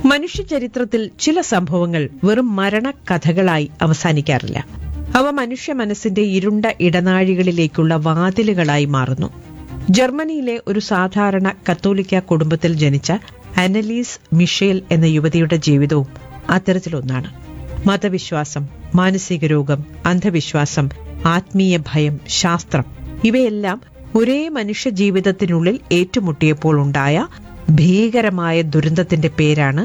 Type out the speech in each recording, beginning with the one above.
മനുഷ്യചരിത്രത്തിൽ ചില സംഭവങ്ങൾ വെറും മരണകഥകളായി അവസാനിക്കാറില്ല അവ മനുഷ്യ മനസ്സിന്റെ ഇരുണ്ട ഇടനാഴികളിലേക്കുള്ള വാതിലുകളായി മാറുന്നു ജർമ്മനിയിലെ ഒരു സാധാരണ കത്തോലിക്ക കുടുംബത്തിൽ ജനിച്ച അനലീസ് മിഷേൽ എന്ന യുവതിയുടെ ജീവിതവും അത്തരത്തിലൊന്നാണ് മതവിശ്വാസം മാനസിക രോഗം അന്ധവിശ്വാസം ആത്മീയ ഭയം ശാസ്ത്രം ഇവയെല്ലാം ഒരേ മനുഷ്യ ജീവിതത്തിനുള്ളിൽ ഏറ്റുമുട്ടിയപ്പോൾ ഉണ്ടായ ഭീകരമായ ദുരന്തത്തിന്റെ പേരാണ്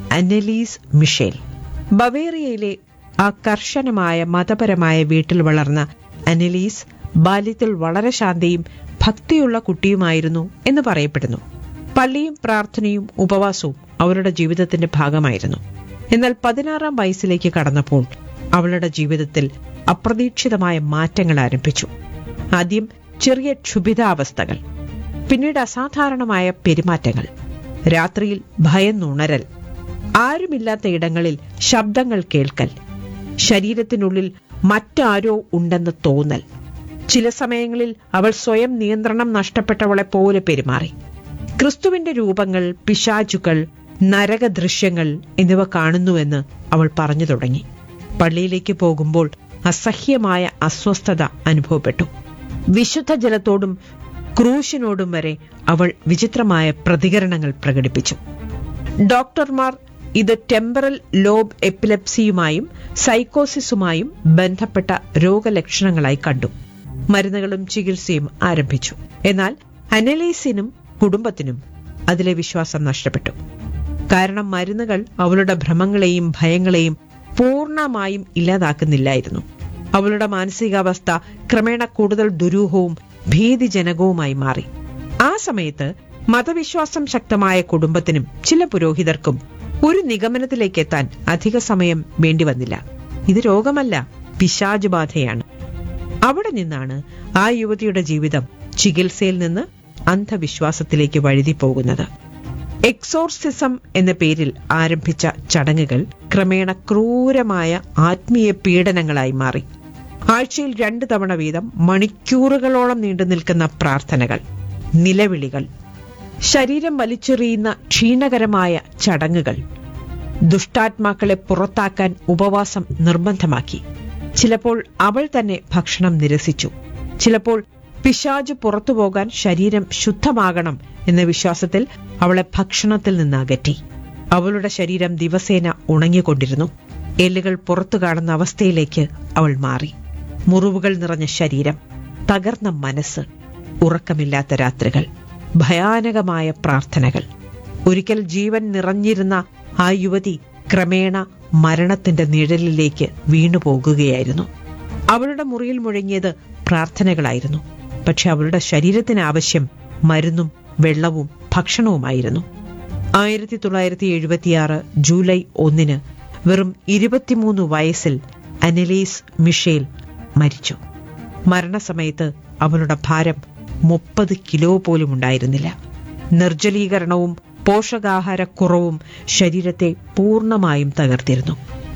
അനലീസ് മിഷേൽ ബവേറിയയിലെ ആ കർശനമായ മതപരമായ വീട്ടിൽ വളർന്ന അനലീസ് ബാല്യത്തിൽ വളരെ ശാന്തയും ഭക്തിയുള്ള കുട്ടിയുമായിരുന്നു എന്ന് പറയപ്പെടുന്നു പള്ളിയും പ്രാർത്ഥനയും ഉപവാസവും അവരുടെ ജീവിതത്തിന്റെ ഭാഗമായിരുന്നു എന്നാൽ പതിനാറാം വയസ്സിലേക്ക് കടന്നപ്പോൾ അവളുടെ ജീവിതത്തിൽ അപ്രതീക്ഷിതമായ മാറ്റങ്ങൾ ആരംഭിച്ചു ആദ്യം ചെറിയ ക്ഷുഭിതാവസ്ഥകൾ പിന്നീട് അസാധാരണമായ പെരുമാറ്റങ്ങൾ രാത്രിയിൽ ഭയന്നുണരൽ ആരുമില്ലാത്ത ഇടങ്ങളിൽ ശബ്ദങ്ങൾ കേൾക്കൽ ശരീരത്തിനുള്ളിൽ മറ്റാരോ ഉണ്ടെന്ന് തോന്നൽ ചില സമയങ്ങളിൽ അവൾ സ്വയം നിയന്ത്രണം നഷ്ടപ്പെട്ടവളെ പോലെ പെരുമാറി ക്രിസ്തുവിന്റെ രൂപങ്ങൾ പിശാചുകൾ നരക ദൃശ്യങ്ങൾ എന്നിവ കാണുന്നുവെന്ന് അവൾ പറഞ്ഞു തുടങ്ങി പള്ളിയിലേക്ക് പോകുമ്പോൾ അസഹ്യമായ അസ്വസ്ഥത അനുഭവപ്പെട്ടു വിശുദ്ധ ജലത്തോടും ക്രൂശിനോടും വരെ അവൾ വിചിത്രമായ പ്രതികരണങ്ങൾ പ്രകടിപ്പിച്ചു ഡോക്ടർമാർ ഇത് ടെമ്പറൽ ലോബ് എപ്പിലെപ്സിയുമായും സൈക്കോസിസുമായും ബന്ധപ്പെട്ട രോഗലക്ഷണങ്ങളായി കണ്ടു മരുന്നുകളും ചികിത്സയും ആരംഭിച്ചു എന്നാൽ അനലീസിനും കുടുംബത്തിനും അതിലെ വിശ്വാസം നഷ്ടപ്പെട്ടു കാരണം മരുന്നുകൾ അവളുടെ ഭ്രമങ്ങളെയും ഭയങ്ങളെയും പൂർണ്ണമായും ഇല്ലാതാക്കുന്നില്ലായിരുന്നു അവളുടെ മാനസികാവസ്ഥ ക്രമേണ കൂടുതൽ ദുരൂഹവും ഭീതിജനകവുമായി മാറി ആ സമയത്ത് മതവിശ്വാസം ശക്തമായ കുടുംബത്തിനും ചില പുരോഹിതർക്കും ഒരു നിഗമനത്തിലേക്ക് എത്താൻ അധിക സമയം വേണ്ടി വന്നില്ല ഇത് രോഗമല്ല പിശാജ് ബാധയാണ് അവിടെ നിന്നാണ് ആ യുവതിയുടെ ജീവിതം ചികിത്സയിൽ നിന്ന് അന്ധവിശ്വാസത്തിലേക്ക് വഴുതി പോകുന്നത് എക്സോർസിസം എന്ന പേരിൽ ആരംഭിച്ച ചടങ്ങുകൾ ക്രമേണ ക്രൂരമായ ആത്മീയ പീഡനങ്ങളായി മാറി ആഴ്ചയിൽ രണ്ടു തവണ വീതം മണിക്കൂറുകളോളം നീണ്ടു നിൽക്കുന്ന പ്രാർത്ഥനകൾ നിലവിളികൾ ശരീരം വലിച്ചെറിയുന്ന ക്ഷീണകരമായ ചടങ്ങുകൾ ദുഷ്ടാത്മാക്കളെ പുറത്താക്കാൻ ഉപവാസം നിർബന്ധമാക്കി ചിലപ്പോൾ അവൾ തന്നെ ഭക്ഷണം നിരസിച്ചു ചിലപ്പോൾ പിശാജ് പുറത്തു പോകാൻ ശരീരം ശുദ്ധമാകണം എന്ന വിശ്വാസത്തിൽ അവളെ ഭക്ഷണത്തിൽ നിന്ന് അകറ്റി അവളുടെ ശരീരം ദിവസേന ഉണങ്ങിക്കൊണ്ടിരുന്നു എല്ലുകൾ പുറത്തു കാണുന്ന അവസ്ഥയിലേക്ക് അവൾ മാറി മുറിവുകൾ നിറഞ്ഞ ശരീരം തകർന്ന മനസ്സ് ഉറക്കമില്ലാത്ത രാത്രികൾ ഭയാനകമായ പ്രാർത്ഥനകൾ ഒരിക്കൽ ജീവൻ നിറഞ്ഞിരുന്ന ആ യുവതി ക്രമേണ മരണത്തിന്റെ നിഴലിലേക്ക് വീണുപോകുകയായിരുന്നു അവളുടെ മുറിയിൽ മുഴങ്ങിയത് പ്രാർത്ഥനകളായിരുന്നു പക്ഷെ അവളുടെ ശരീരത്തിന് ആവശ്യം മരുന്നും വെള്ളവും ഭക്ഷണവുമായിരുന്നു ആയിരത്തി തൊള്ളായിരത്തി എഴുപത്തിയാറ് ജൂലൈ ഒന്നിന് വെറും ഇരുപത്തിമൂന്ന് വയസ്സിൽ അനലീസ് മിഷേൽ മരിച്ചു മരണസമയത്ത് അവളുടെ ഭാരം മുപ്പത് കിലോ പോലും ഉണ്ടായിരുന്നില്ല നിർജ്ജലീകരണവും പോഷകാഹാരക്കുറവും ശരീരത്തെ പൂർണ്ണമായും തകർത്തിരുന്നു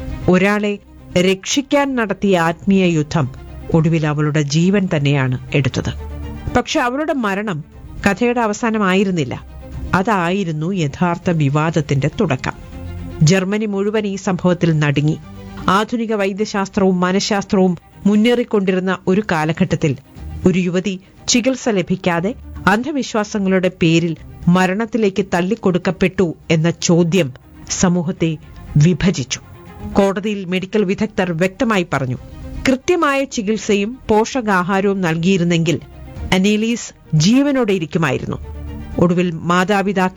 ഒരാളെ രക്ഷിക്കാൻ നടത്തിയ ആത്മീയ യുദ്ധം ഒടുവിൽ അവളുടെ ജീവൻ തന്നെയാണ് എടുത്തത് പക്ഷെ അവളുടെ മരണം കഥയുടെ അവസാനമായിരുന്നില്ല അതായിരുന്നു യഥാർത്ഥ വിവാദത്തിന്റെ തുടക്കം ജർമ്മനി മുഴുവൻ ഈ സംഭവത്തിൽ നടുങ്ങി ആധുനിക വൈദ്യശാസ്ത്രവും മനഃശാസ്ത്രവും മുന്നേറിക്കൊണ്ടിരുന്ന ഒരു കാലഘട്ടത്തിൽ ഒരു യുവതി ചികിത്സ ലഭിക്കാതെ അന്ധവിശ്വാസങ്ങളുടെ പേരിൽ മരണത്തിലേക്ക് തള്ളിക്കൊടുക്കപ്പെട്ടു എന്ന ചോദ്യം സമൂഹത്തെ വിഭജിച്ചു കോടതിയിൽ മെഡിക്കൽ വിദഗ്ധർ വ്യക്തമായി പറഞ്ഞു കൃത്യമായ ചികിത്സയും പോഷകാഹാരവും നൽകിയിരുന്നെങ്കിൽ അനീലീസ് ജീവനോടെ ഇരിക്കുമായിരുന്നു ഒടുവിൽ മാതാപിതാക്കൾ